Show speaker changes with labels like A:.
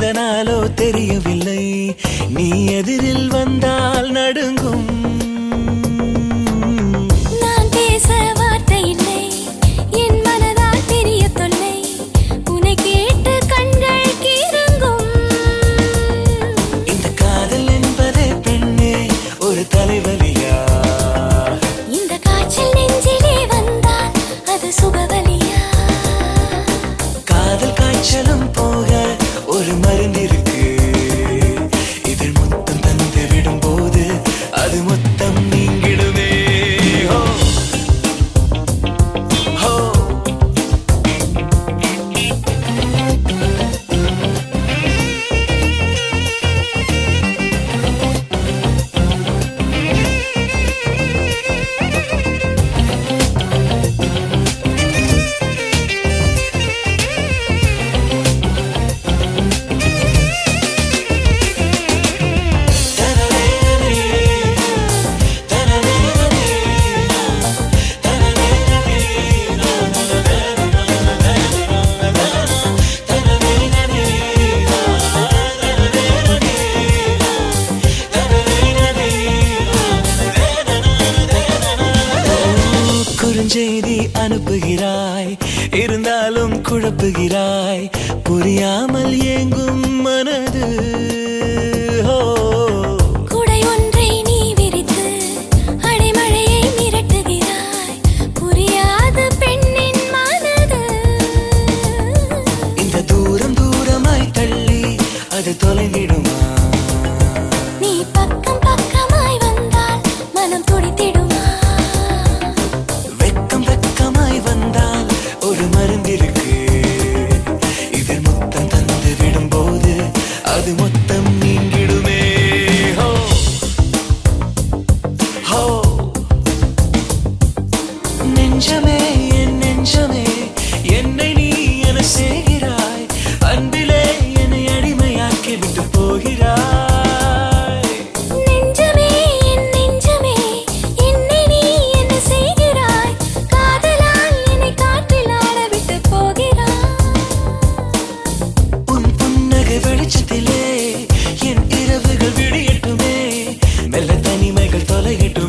A: எதனாலோ தெரியவில்லை நீ எதிரில் வந்தால் நடுங்கும்
B: நான் பேச வார்த்தை இல்லை என் மனதால் தெரிய தொல்லை உன்னை கேட்டு கண்கள் கீரங்கும்
A: இந்த காதல் என்பதே பெண்ணே ஒரு தலைவலியா
B: இந்த காய்ச்சல் நெஞ்சிலே வந்தால் அது சுகவலியா
A: காதல் காய்ச்சலும் போக ஒரு மருந்து இருக்கு இதில் மொத்தம் தந்து விடும்போது அது மொத்தம் நீங்கிடுமே ஹோ ஹோ குறுஞ்செய்தி அனுப்புகிறாய் இருந்தாலும் குழப்புகிறாய் புரியாமல் ஏங்கும் மனது ஹோ
B: குடை ஒன்றை நீ விரித்து அடைமழையை மிரட்டுகிறாய் புரியாத பெண்ணின் மனது
A: இந்த தூரம் தூரமாய் தள்ளி அது தொலைந்திடுமா
B: நீ பக்கம் பக்கமாய் வந்தால் மனம் துடித்திடுமா
A: வெக்கம் வெக்கமாய் வந்தால் ஒரு மருந்திருக்கு இதில் மொத்தம் தந்து விடும்போது அது மொத்தம் நீங்கிடுமே ஹோ ஹோ நெஞ்சமே என் நெஞ்சமே என்னை நீ என செய்கிறாய் அன்பிலே என்னை அடிமையாக்கி விட்டு போகிறாய்
B: நெஞ்சமே என் நெஞ்சமே என்னை நீ என்ன செய்கிறாய் காதலால் என்னை காற்றில் ஆட விட்டு போகிறாய்
A: உன் புன்னகை வெளிச்சத்திலே என் இரவுகள் விடியட்டுமே மெல்ல தனிமைகள் தொலையட்டுமே